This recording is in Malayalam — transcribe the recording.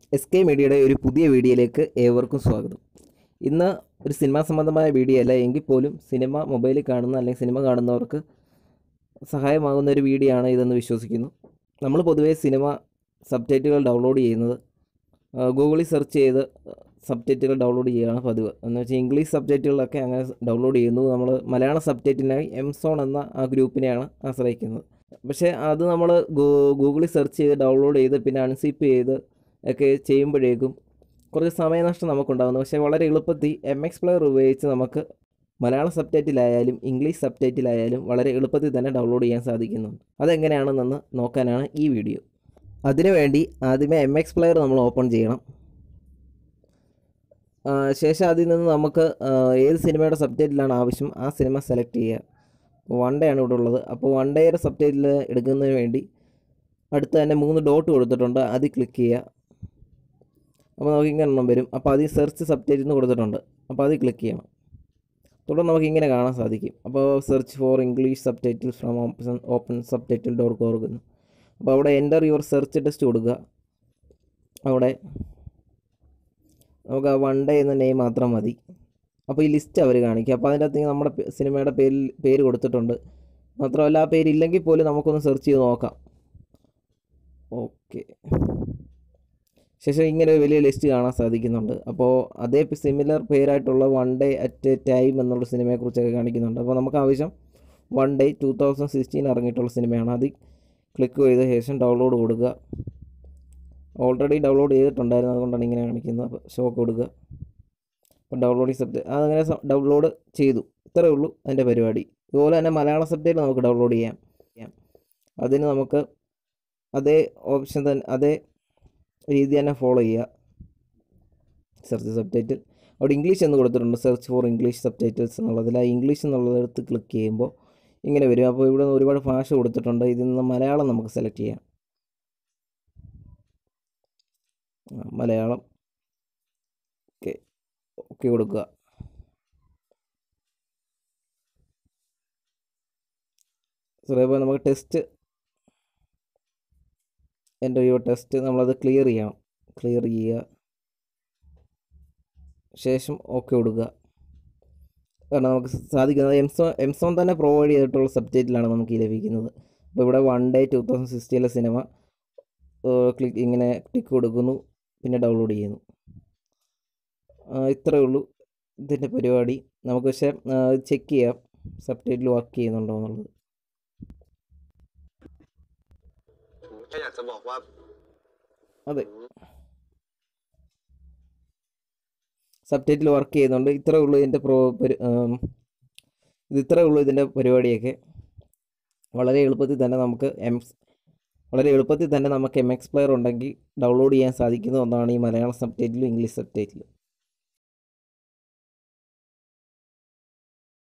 എസ് കെ മീഡിയയുടെ ഒരു പുതിയ വീഡിയോയിലേക്ക് ഏവർക്കും സ്വാഗതം ഇന്ന് ഒരു സിനിമാ സംബന്ധമായ വീഡിയോ അല്ല എങ്കിൽ പോലും സിനിമ മൊബൈലിൽ കാണുന്ന അല്ലെങ്കിൽ സിനിമ കാണുന്നവർക്ക് സഹായമാകുന്ന ഒരു വീഡിയോ ആണ് ഇതെന്ന് വിശ്വസിക്കുന്നു നമ്മൾ പൊതുവേ സിനിമ സബ്ടൈറ്റുകൾ ഡൗൺലോഡ് ചെയ്യുന്നത് ആ, ഗൂഗിളിൽ സെർച്ച് ചെയ്ത് സബ്ടൈറ്റുകൾ ഡൗൺലോഡ് ചെയ്യുകയാണ് പതിവ് എന്ന് വെച്ചാൽ ഇംഗ്ലീഷ് സബ്ടൈറ്റുകളൊക്കെ അങ്ങനെ ഡൗൺലോഡ് ചെയ്യുന്നു നമ്മൾ മലയാള സബ്ടൈറ്റിനായി എംസോൺ എന്ന ആ ഗ്രൂപ്പിനെയാണ് ആശ്രയിക്കുന്നത് പക്ഷേ അത് നമ്മൾ ഗൂഗിളിൽ സെർച്ച് ചെയ്ത് ഡൗൺലോഡ് ചെയ്ത് പിന്നെ അൺസിപ്പ് ചെയ്ത് ഒക്കെ ചെയ്യുമ്പോഴേക്കും കുറച്ച് സമയനഷ്ടം നമുക്കുണ്ടാകുന്നു പക്ഷേ വളരെ എളുപ്പത്തിൽ എം എക്സ് പ്ലെയർ ഉപയോഗിച്ച് നമുക്ക് മലയാള സബ്ടൈറ്റിലായാലും ഇംഗ്ലീഷ് സബ്ടൈറ്റിലായാലും വളരെ എളുപ്പത്തിൽ തന്നെ ഡൗൺലോഡ് ചെയ്യാൻ സാധിക്കുന്നുണ്ട് അതെങ്ങനെയാണെന്ന് നോക്കാനാണ് ഈ വീഡിയോ അതിനുവേണ്ടി ആദ്യമേ എം എക്സ് പ്ലെയർ നമ്മൾ ഓപ്പൺ ചെയ്യണം ആ, ശേഷം അതിൽ നിന്ന് നമുക്ക് ആ, ഏത് സിനിമയുടെ സബ്ടൈറ്റിലാണ് ആവശ്യം ആ സിനിമ സെലക്ട് ചെയ്യുക വൺ ഡേ ആണ് ഇവിടെ ഉള്ളത് അപ്പോൾ വൺ ഡേയുടെ സബ്ടൈറ്റിൽ എടുക്കുന്നതിന് വേണ്ടി അടുത്ത് തന്നെ മൂന്ന് ഡോട്ട് കൊടുത്തിട്ടുണ്ട് അതിൽ ക്ലിക്ക് ചെയ്യുക അപ്പോൾ നമുക്ക് ഇങ്ങനെ എണ്ണം വരും അപ്പോൾ അതിൽ സെർച്ച് സബ്ടൈറ്റിൽ നിന്ന് കൊടുത്തിട്ടുണ്ട് അപ്പോൾ അതിൽ ക്ലിക്ക് ചെയ്യണം തുടർന്ന് നമുക്ക് ഇങ്ങനെ കാണാൻ സാധിക്കും അപ്പോൾ search for English subtitle from open open subtitle dot org എന്ന് അപ്പോൾ അവിടെ എൻ്റർ യുവർ സെർച്ച് ടെസ്റ്റ് കൊടുക്കുക അവിടെ നമുക്ക് ആ വൺ ഡേ എന്ന നെയിം മാത്രം മതി അപ്പോൾ ഈ ലിസ്റ്റ് അവർ കാണിക്കും അപ്പോൾ അതിൻ്റെ അകത്ത് നമ്മുടെ പേ- സിനിമയുടെ പേരിൽ പേര് കൊടുത്തിട്ടുണ്ട് മാത്രമല്ല ആ പേരില്ലെങ്കിൽ പോലും നമുക്കൊന്ന് സെർച്ച് ചെയ്ത് നോക്കാം ഓക്കെ ശേഷം ഇങ്ങനെ ഒരു വലിയ ലിസ്റ്റ് കാണാൻ സാധിക്കുന്നുണ്ട് അപ്പോൾ അതേ സിമിലർ പേരായിട്ടുള്ള one day at a time എന്നുള്ള സിനിമയെക്കുറിച്ചൊക്കെ കാണിക്കുന്നുണ്ട് അപ്പോൾ നമുക്ക് ആവശ്യം one day two thousand sixteen ഇറങ്ങിയിട്ടുള്ള സിനിമയാണ് അത് ക്ലിക്ക് ചെയ്ത ശേഷം ഡൗൺലോഡ് കൊടുക്കുക ഓൾറെഡി ഡൗൺലോഡ് ചെയ്തിട്ടുണ്ടായിരുന്നു അതുകൊണ്ടാണ് ഇങ്ങനെ കാണിക്കുന്നത് അപ്പോൾ ഷോ കൊടുക്കുക അപ്പോൾ ഡൗൺലോഡിങ് സബ്ജക്ട് അതങ്ങനെ ഡൗൺലോഡ് ചെയ്തു ഇത്രയേ ഉള്ളൂ അതിൻ്റെ പരിപാടി ഇതുപോലെ തന്നെ മലയാള സബ്ജക്റ്റ് നമുക്ക് ഡൗൺലോഡ് ചെയ്യാം ചെയ്യാം അതിന് നമുക്ക് അതേ ഓപ്ഷൻ തന്നെ അതേ രീതി തന്നെ ഫോളോ ചെയ്യുക സെർച്ച് സബ്ടൈറ്റിൽ അവിടെ ഇംഗ്ലീഷ് എന്ന് കൊടുത്തിട്ടുണ്ട് സെർച്ച് ഫോർ ഇംഗ്ലീഷ് സബ്ടൈറ്റിൽസ് എന്നുള്ളതിൽ ആ ഇംഗ്ലീഷ് എന്നുള്ളതെടുത്ത് ക്ലിക്ക് ചെയ്യുമ്പോൾ ഇങ്ങനെ വരും അപ്പോൾ ഇവിടെ നിന്ന് ഒരുപാട് ഭാഷ കൊടുത്തിട്ടുണ്ട് ഇതിൽ നിന്ന് മലയാളം നമുക്ക് സെലക്ട് ചെയ്യാം ആ, മലയാളം ഓക്കെ ഓക്കെ കൊടുക്കുക സോ ഇപ്പോൾ നമുക്ക് ടെസ്റ്റ് എൻ്റെ ഈ ടെസ്റ്റ് നമ്മളത് ക്ലിയർ ചെയ്യണം ക്ലിയർ ചെയ്യുക ശേഷം ഓക്കെ കൊടുക്കുക കാരണം നമുക്ക് സാധിക്കുന്നത് എംസോൺ എംസോൺ തന്നെ പ്രൊവൈഡ് ചെയ്തിട്ടുള്ള സബ്ജക്റ്റിലാണ് നമുക്ക് ഈ ലഭിക്കുന്നത് അപ്പോൾ ഇവിടെ വൺ ഡേ ടു തൗസൻഡ് സിക്സ്റ്റിയിലെ സിനിമ ക്ലിക്ക് ഇങ്ങനെ ടിക്ക് കൊടുക്കുന്നു പിന്നെ ഡൗൺലോഡ് ചെയ്യുന്നു ആ, ഇത്രയേ ഉള്ളൂ ഇതിൻ്റെ പരിപാടി നമുക്ക് പക്ഷേ ചെക്ക് ചെയ്യാം സബ്ടൈറ്റിൽ വർക്ക് ചെയ്യുന്നുണ്ടോ എന്നുള്ളത് แค่อยากจะบอกว่า അതെ സബ്ടൈറ്റിൽ വർക്ക് ചെയ്യുന്നുണ്ട് ഇത്രയേ ഉള്ളൂ ഇതിൻ്റെ പ്രോ പരി- ആം, ഇത് ഇത്രയേ ഉള്ളൂ ഇതിൻ്റെ പരിപാടിയൊക്കെ വളരെ എളുപ്പത്തിൽ തന്നെ നമുക്ക് എം വളരെ എളുപ്പത്തിൽ തന്നെ നമുക്ക് എം എക്സ് പ്ലെയർ ഉണ്ടെങ്കിൽ ഡൗൺലോഡ് ചെയ്യാൻ സാധിക്കുന്ന ഒന്നാണ് ഈ മലയാളം സബ്ടൈറ്റിലും ഇംഗ്ലീഷ് സബ്ടൈറ്റിലും